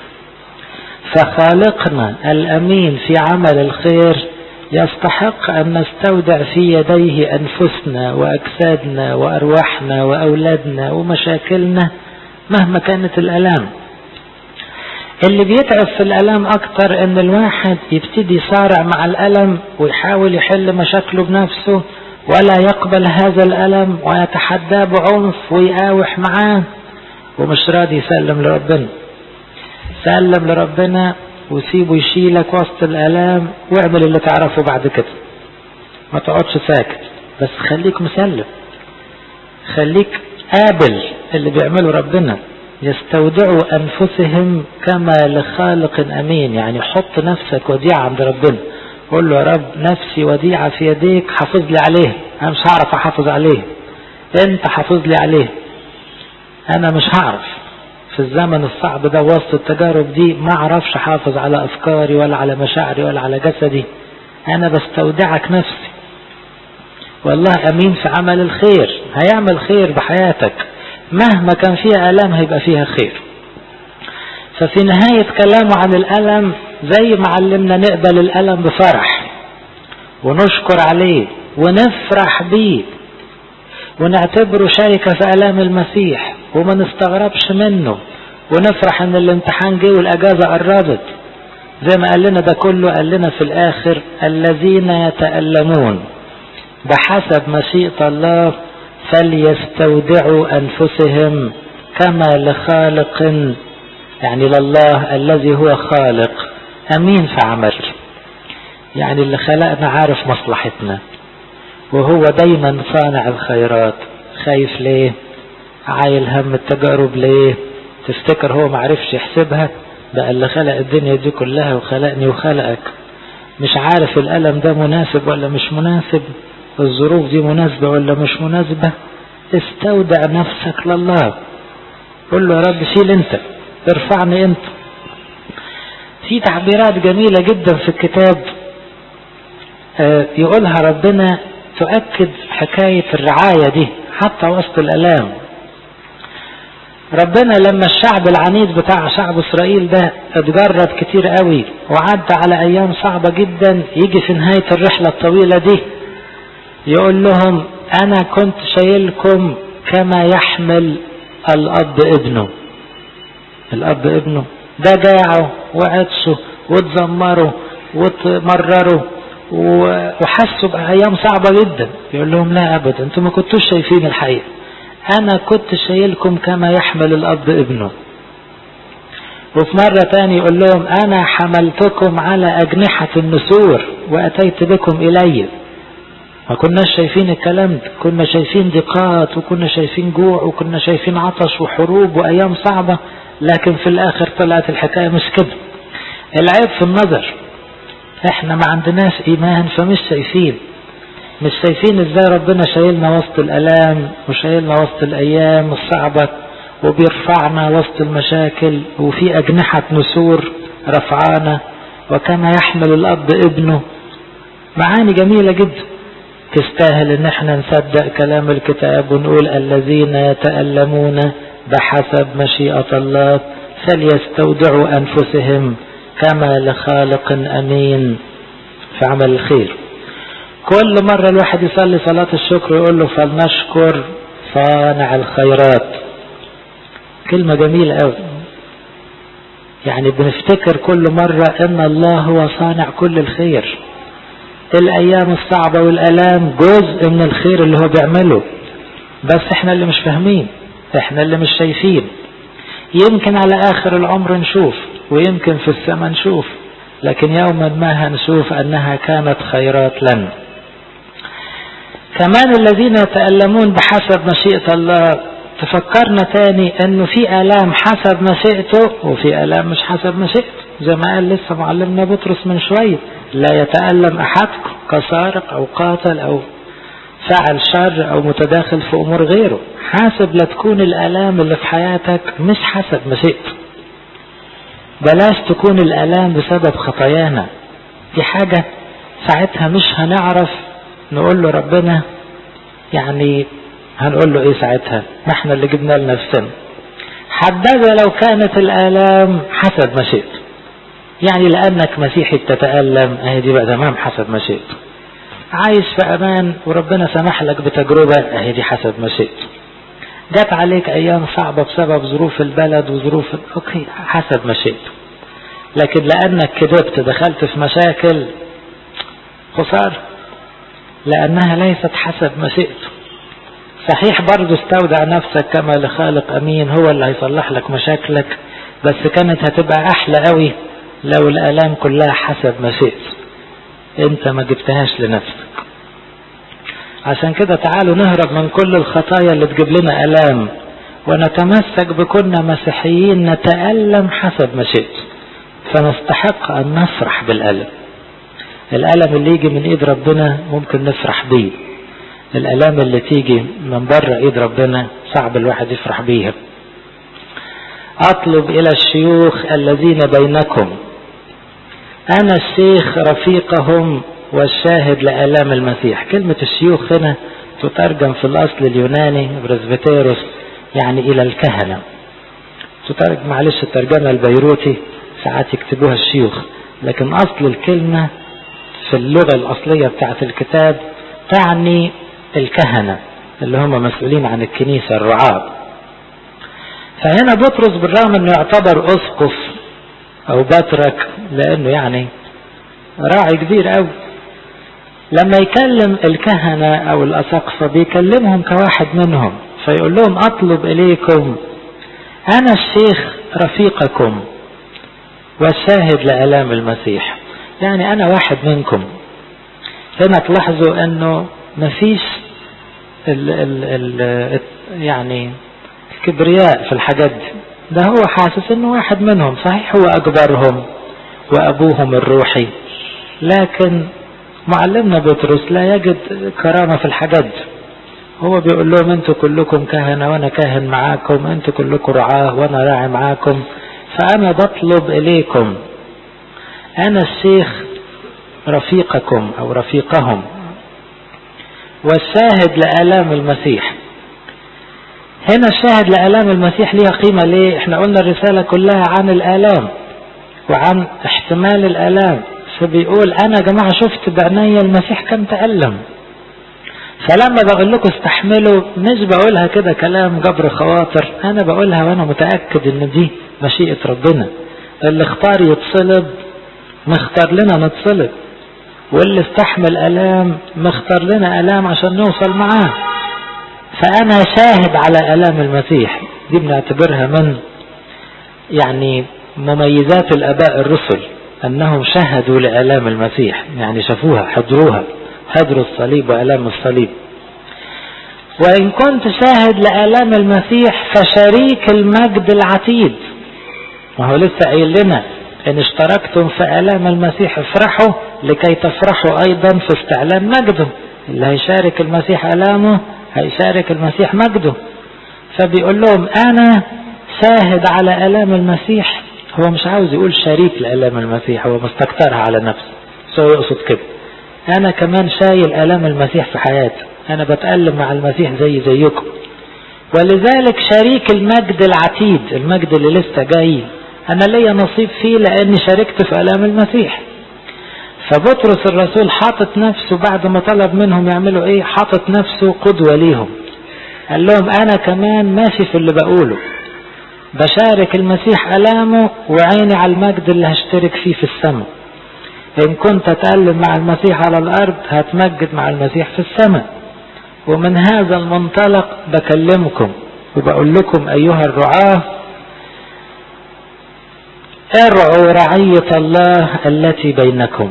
فخالقنا الأمين في عمل الخير يستحق أن نستودع في يديه أنفسنا وأجسادنا وأرواحنا وأولادنا ومشاكلنا مهما كانت الألام اللي بيتعب في الألام أكتر أن الواحد يبتدي يصارع مع الألم ويحاول يحل مشاكله بنفسه ولا يقبل هذا الألم ويتحداه بعنف ويقاوح معاه ومش راضي يسلم لربنا سلم لربنا وسيبه يشيلك وسط الألام واعمل اللي تعرفه بعد كده ما تقعدش ساكت بس خليك مسلم خليك قابل اللي بيعمله ربنا يستودعوا أنفسهم كما لخالق أمين يعني حط نفسك وديعة عند ربنا قول له يا رب نفسي وديعة في يديك حافظ لي عليه أنا مش هعرف أحافظ عليه أنت حافظ لي عليه أنا مش هعرف في الزمن الصعب ده وسط التجارب دي ما أعرفش أحافظ على أفكاري ولا على مشاعري ولا على جسدي أنا بستودعك نفسي والله أمين في عمل الخير هيعمل خير بحياتك مهما كان فيها ألام هيبقى فيها خير ففي نهاية كلامه عن الألم زي ما علمنا نقبل الألم بفرح ونشكر عليه ونفرح بيه ونعتبره شركة في ألام المسيح وما نستغربش منه ونفرح ان الامتحان جه والاجازة قربت زي ما قال لنا ده كله قال لنا في الاخر الذين يتألمون بحسب مشيئة الله فليستودعوا أنفسهم كما لخالق يعني لله الذي هو خالق أمين في عمل يعني اللي خلقنا عارف مصلحتنا وهو دايما صانع الخيرات خايف ليه عايل هم التجارب ليه تفتكر هو معرفش يحسبها بقى اللي خلق الدنيا دي كلها وخلقني وخلقك مش عارف الألم ده مناسب ولا مش مناسب الظروف دي مناسبة ولا مش مناسبة استودع نفسك لله قل له يا رب شيل انت ارفعني انت في تعبيرات جميلة جدا في الكتاب يقولها ربنا تؤكد حكاية الرعاية دي حتى وسط الألام ربنا لما الشعب العنيد بتاع شعب إسرائيل ده اتجرب كتير قوي وعدى على أيام صعبة جدا يجي في نهاية الرحلة الطويلة دي يقول لهم أنا كنت شايلكم كما يحمل الأب ابنه الأب ابنه ده جاعوا وعطشوا واتذمروا واتمرروا وحسوا بأيام صعبة جدا يقول لهم لا أبدا أنتم ما كنتوش شايفين الحقيقة أنا كنت شايلكم كما يحمل الأب ابنه وفي مرة تاني يقول لهم أنا حملتكم على أجنحة النسور وأتيت بكم إلي ما كناش شايفين الكلام ده كنا شايفين ضيقات وكنا شايفين جوع وكنا شايفين عطش وحروب وأيام صعبة لكن في الآخر طلعت الحكاية مش كده العيب في النظر احنا ما عندناش ايمان فمش شايفين مش شايفين ازاي ربنا شايلنا وسط الالام وشايلنا وسط الايام الصعبة وبيرفعنا وسط المشاكل وفي اجنحة نسور رفعانا وكما يحمل الاب ابنه معاني جميلة جدا تستاهل ان احنا نصدق كلام الكتاب ونقول الذين يتألمون بحسب مشيئة الله فليستودعوا انفسهم كما لخالق امين في عمل الخير كل مرة الواحد يصلي صلاة الشكر يقول له فلنشكر صانع الخيرات كلمة جميلة قوي يعني بنفتكر كل مرة ان الله هو صانع كل الخير الايام الصعبة والالام جزء من الخير اللي هو بيعمله بس احنا اللي مش فاهمين احنا اللي مش شايفين يمكن على اخر العمر نشوف ويمكن في السماء نشوف لكن يوما ما هنشوف انها كانت خيرات لنا كمان الذين يتألمون بحسب مشيئة الله تفكرنا تاني انه في الام حسب مشيئته وفي الام مش حسب مشيئته زي ما قال لسه معلمنا بطرس من شوية لا يتألم احدكم كسارق او قاتل او فعل شر او متداخل في امور غيره حاسب لا تكون الالام اللي في حياتك مش حسب مشيئته بلاش تكون الالام بسبب خطايانا دي حاجة ساعتها مش هنعرف نقول له ربنا يعني هنقول له ايه ساعتها ما احنا اللي جبنا لنفسنا حدد لو كانت الالام حسب مشيئته يعني لانك مسيحي بتتألم اهي دي بقى تمام حسب مشيئته عايش في امان وربنا سمح لك بتجربة اهي دي حسب مشيئته جت عليك ايام صعبة بسبب ظروف البلد وظروف اوكي حسب مشيئته لكن لانك كذبت دخلت في مشاكل خسارة لانها ليست حسب مشيئته صحيح برضه استودع نفسك كما لخالق امين هو اللي هيصلح لك مشاكلك بس كانت هتبقى احلى قوي لو الالام كلها حسب مشيئته انت ما جبتهاش لنفسك عشان كده تعالوا نهرب من كل الخطايا اللي تجيب لنا الام ونتمسك بكنا مسيحيين نتألم حسب مشيئته فنستحق ان نفرح بالألم الألم اللي يجي من ايد ربنا ممكن نفرح بيه الألام اللي تيجي من بره ايد ربنا صعب الواحد يفرح بيها اطلب الى الشيوخ الذين بينكم انا الشيخ رفيقهم والشاهد لآلام المسيح كلمة الشيوخ هنا تترجم في الأصل اليوناني برزبتيروس يعني إلى الكهنة تترجم معلش الترجمة البيروتي ساعات يكتبوها الشيوخ لكن أصل الكلمة في اللغة الأصلية بتاعت الكتاب تعني الكهنة اللي هم مسؤولين عن الكنيسة الرعاة فهنا بطرس بالرغم انه يعتبر اسقف او بطرك لانه يعني راعي كبير قوي لما يكلم الكهنة او الاساقفة بيكلمهم كواحد منهم فيقول لهم اطلب اليكم انا الشيخ رفيقكم والشاهد لالام المسيح يعني انا واحد منكم هنا تلاحظوا انه مفيش ال ال ال يعني الكبرياء في الحاجات دي ده هو حاسس انه واحد منهم صحيح هو اكبرهم وابوهم الروحي لكن معلمنا بطرس لا يجد كرامة في الحاجات دي هو بيقول لهم انتوا كلكم كهنة وانا كاهن معاكم انتوا كلكم رعاه وانا راعي معاكم فانا بطلب اليكم انا الشيخ رفيقكم او رفيقهم والشاهد لآلام المسيح هنا الشاهد لآلام المسيح ليها قيمة ليه احنا قلنا الرسالة كلها عن الآلام وعن احتمال الآلام فبيقول انا يا جماعة شفت بعيني المسيح كم تألم فلما بقول لكم استحملوا مش بقولها كده كلام جبر خواطر انا بقولها وانا متأكد ان دي مشيئة ربنا اللي اختار يتصلب مختار لنا نتصلب واللي استحمل الام مختار لنا الام عشان نوصل معاه فانا شاهد على الام المسيح دي بنعتبرها من يعني مميزات الاباء الرسل انهم شهدوا لالام المسيح يعني شافوها حضروها حضروا الصليب والام الصليب وان كنت شاهد لالام المسيح فشريك المجد العتيد ما هو لسه قايل لنا ان اشتركتم في الام المسيح افرحوا لكي تفرحوا ايضا في استعلان مجده اللي هيشارك المسيح الامه هيشارك المسيح مجده فبيقول لهم انا شاهد على الام المسيح هو مش عاوز يقول شريك لالام المسيح هو مستكترها على نفسه بس هو يقصد كده انا كمان شايل الام المسيح في حياتي انا بتألم مع المسيح زي زيكم ولذلك شريك المجد العتيد المجد اللي لسه جاي انا ليا نصيب فيه لاني شاركت في الام المسيح فبطرس الرسول حاطط نفسه بعد ما طلب منهم يعملوا ايه حاطط نفسه قدوة ليهم قال لهم انا كمان ماشي في اللي بقوله بشارك المسيح الامه وعيني على المجد اللي هشترك فيه في السماء ان كنت اتألم مع المسيح على الارض هتمجد مع المسيح في السماء ومن هذا المنطلق بكلمكم وبقول لكم ايها الرعاه ارعوا رعية الله التي بينكم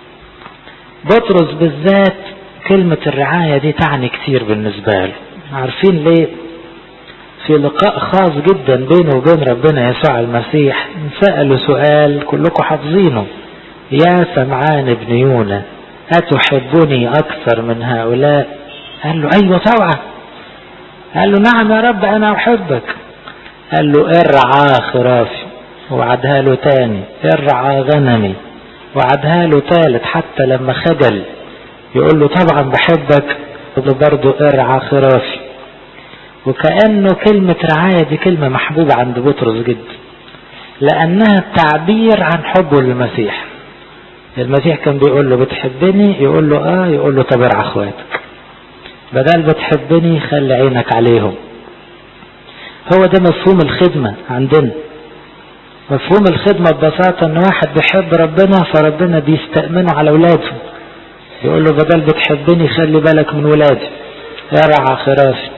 بطرس بالذات كلمة الرعاية دي تعني كتير بالنسبة له عارفين ليه في لقاء خاص جدا بينه وبين ربنا يسوع المسيح سألوا سؤال كلكم حافظينه يا سمعان ابن يونا أتحبني أكثر من هؤلاء قال له أيوة طبعا قال له نعم يا رب أنا أحبك قال له ارعى خرافي وعدها له تاني ارعى غنمي وعدها له تالت حتى لما خجل يقول له طبعا بحبك برضه ارعى خرافي وكأنه كلمة رعاية دي كلمة محبوبة عند بطرس جدا لأنها تعبير عن حبه للمسيح المسيح كان بيقول له بتحبني يقول له اه يقول له طب ارعى اخواتك بدل بتحبني خلي عينك عليهم هو ده مفهوم الخدمة عندنا مفهوم الخدمة ببساطة ان واحد بيحب ربنا فربنا بيستأمنه على اولاده يقول له بدل بتحبني خلي بالك من ولادي ارعى خرافي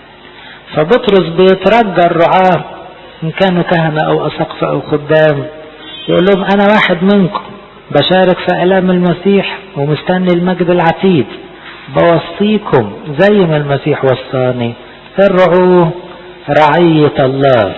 فبطرس بيترجى الرعاة ان كانوا كهنة او اسقف او خدام يقول لهم انا واحد منكم بشارك في الام المسيح ومستني المجد العتيد بوصيكم زي ما المسيح وصاني ارعوا رعية الله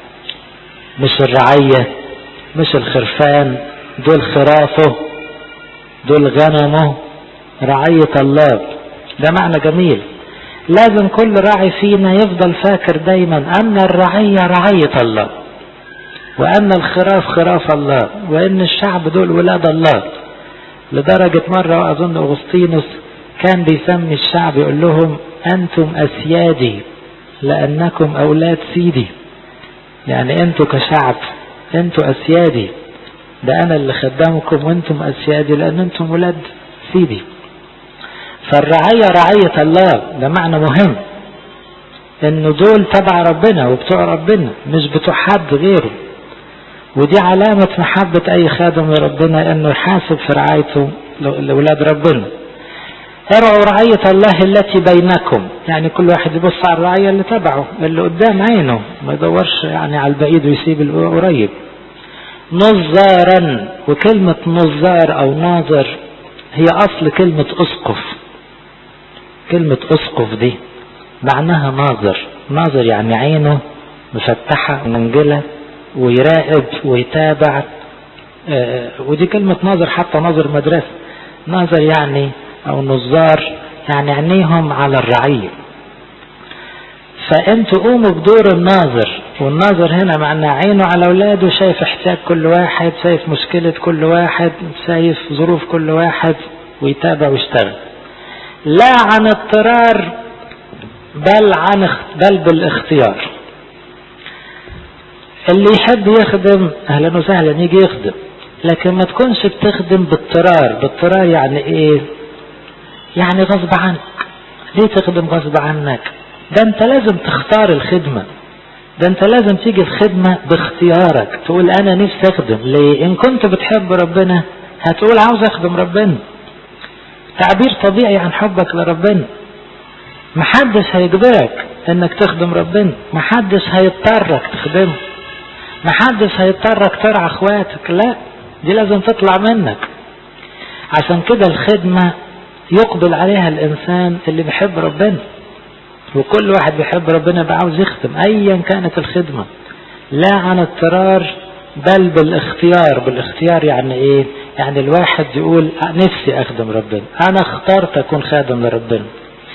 مش الرعية مش الخرفان دول خرافه دول غنمه رعية الله ده معنى جميل لازم كل راعي فينا يفضل فاكر دايما ان الرعية رعية الله وان الخراف خراف الله وان الشعب دول ولاد الله لدرجة مرة اظن اغسطينوس كان بيسمي الشعب يقول لهم انتم اسيادي لانكم اولاد سيدي يعني انتوا كشعب انتوا اسيادي ده انا اللي خدامكم وانتم اسيادي لان انتم ولاد سيدي فالرعية رعية الله ده معنى مهم انه دول تبع ربنا وبتوع ربنا مش بتوع حد غيره ودي علامة محبة اي خادم لربنا انه يحاسب في رعايته لولاد ربنا ارعوا رعية الله التي بينكم يعني كل واحد يبص على الرعية اللي تبعه اللي قدام عينه ما يدورش يعني على البعيد ويسيب القريب نظارا وكلمة نظار او ناظر هي اصل كلمة اسقف كلمة اسقف دي معناها ناظر ناظر يعني عينه مفتحة منجلة ويراقب ويتابع آه ودي كلمة ناظر حتى ناظر مدرسة ناظر يعني او نظار يعني عينيهم على الرعية فانتوا قوموا بدور الناظر والناظر هنا معناه عينه على اولاده شايف احتياج كل واحد شايف مشكلة كل واحد شايف ظروف كل واحد ويتابع ويشتغل لا عن اضطرار بل عن بل بالاختيار اللي يحب يخدم اهلا وسهلا يجي يخدم لكن ما تكونش بتخدم باضطرار باضطرار يعني ايه يعني غصب عنك ليه تخدم غصب عنك ده انت لازم تختار الخدمة ده انت لازم تيجي الخدمة باختيارك تقول انا نفسي اخدم ليه ان كنت بتحب ربنا هتقول عاوز اخدم ربنا تعبير طبيعي عن حبك لربنا محدش هيجبرك انك تخدم ربنا محدش هيضطرك تخدمه محدش هيضطرك ترعى اخواتك لا دي لازم تطلع منك عشان كده الخدمة يقبل عليها الانسان اللي بيحب ربنا وكل واحد بيحب ربنا بقى عاوز يخدم ايا كانت الخدمة لا عن اضطرار بل بالاختيار بالاختيار يعني ايه يعني الواحد يقول نفسي اخدم ربنا انا اخترت اكون خادم لربنا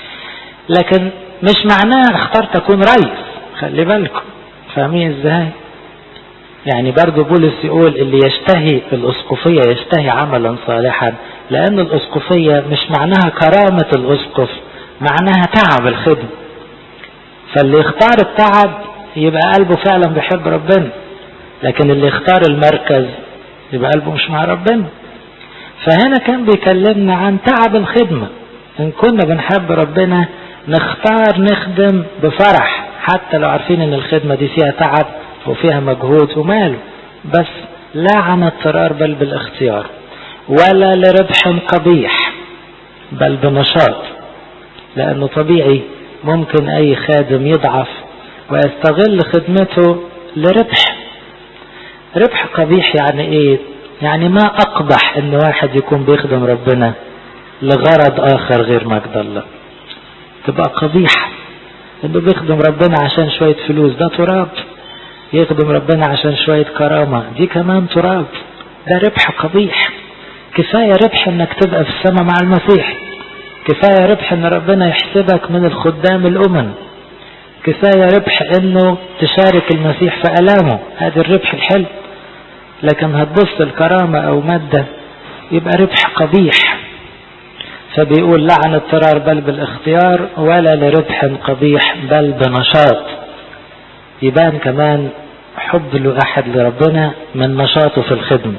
لكن مش معناه اخترت اكون رئيس خلي بالكم فاهمين ازاي يعني برضو بولس يقول اللي يشتهي الاسقفية يشتهي عملا صالحا لان الاسقفية مش معناها كرامة الاسقف معناها تعب الخدمة فاللي يختار التعب يبقى قلبه فعلا بيحب ربنا لكن اللي يختار المركز يبقى قلبه مش مع ربنا فهنا كان بيكلمنا عن تعب الخدمة ان كنا بنحب ربنا نختار نخدم بفرح حتى لو عارفين ان الخدمة دي فيها تعب وفيها مجهود وماله بس لا عن اضطرار بل بالاختيار ولا لربح قبيح بل بنشاط لانه طبيعي ممكن اي خادم يضعف ويستغل خدمته لربح ربح قبيح يعني ايه يعني ما اقبح ان واحد يكون بيخدم ربنا لغرض اخر غير مجد الله تبقى قبيحة انه بيخدم ربنا عشان شوية فلوس ده تراب يخدم ربنا عشان شوية كرامة دي كمان تراب ده ربح قبيح كفاية ربح انك تبقى في السماء مع المسيح كفاية ربح ان ربنا يحسبك من الخدام الامم كفاية ربح انه تشارك المسيح في الامه هذا الربح الحلو لكن هتبص الكرامة او مادة يبقى ربح قبيح فبيقول لعن اضطرار بل بالاختيار ولا لربح قبيح بل بنشاط يبان كمان حب الواحد لربنا من نشاطه في الخدمة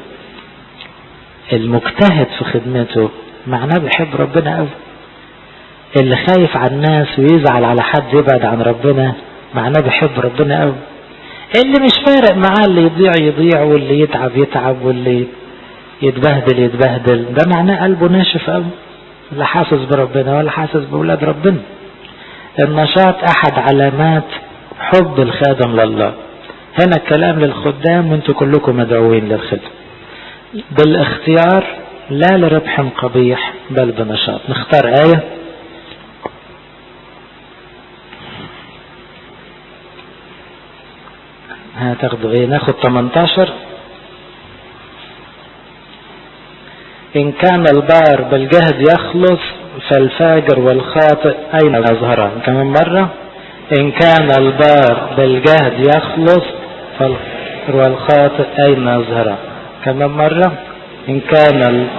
المجتهد في خدمته معناه بيحب ربنا قوي اللي خايف على الناس ويزعل على حد يبعد عن ربنا معناه بيحب ربنا قوي اللي مش فارق معاه اللي يضيع يضيع واللي يتعب يتعب واللي يتبهدل يتبهدل ده معناه قلبه ناشف قوي لا حاسس بربنا ولا حاسس بأولاد ربنا النشاط أحد علامات حب الخادم لله هنا الكلام للخدام وانتم كلكم مدعوين للخدمة بالاختيار لا لربح قبيح بل بنشاط نختار آية هتاخدوا ايه ناخد 18 إن كان البار بالجهد يخلص فالفاجر والخاطئ أين يظهران كمان مرة إن كان البار بالجهد يخلص فالفاجر والخاطئ أين يظهران كمان مرة إن كان